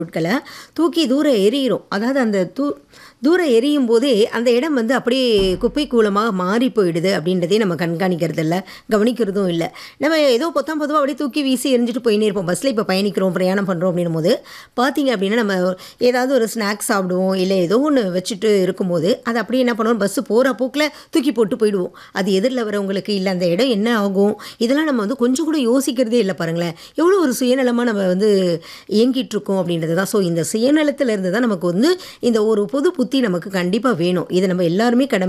பொருட்களை தூக்கி தூர எறிகிறோம் அதாவது அந்த தூ தூர எறியும் போதே அந்த இடம் வந்து அப்படியே குப்பை கூலமாக மாறி போயிடுது அப்படின்றதே நம்ம கண்காணிக்கிறது இல்லை கவனிக்கிறதும் இல்லை நம்ம ஏதோ பொத்தாம் பொதுவாக அப்படியே தூக்கி வீசி எரிஞ்சிட்டு போயினே இருப்போம் பஸ்ஸில் இப்போ பயணிக்கிறோம் பிரயாணம் பண்ணுறோம் அப்படின்னும் போது பார்த்தீங்க அப்படின்னா நம்ம ஏதாவது ஒரு ஸ்நாக்ஸ் சாப்பிடுவோம் இல்லை ஏதோ ஒன்று வச்சுட்டு இருக்கும்போது அதை அப்படியே என்ன பண்ணுவோம் பஸ்ஸு போகிற போக்கில் தூக்கி போட்டு போயிடுவோம் அது எதிரில் வரவங்களுக்கு இல்லை அந்த இடம் என்ன ஆகும் இதெல்லாம் நம்ம வந்து கொஞ்சம் கூட யோசிக்கிறதே இல்லை பாருங்களேன் எவ்வளோ ஒரு சுயநலமாக நம்ம வந்து இயங்கிட்டு இருக்கோம் அப்படின்றது தான் ஸோ இந்த சுயநலத்தில் இருந்து தான் நமக்கு வந்து இந்த ஒரு பொது புத்தி நமக்கு கண்டிப்பாக வேணும் இதை நம்ம எல்லாருமே கடமை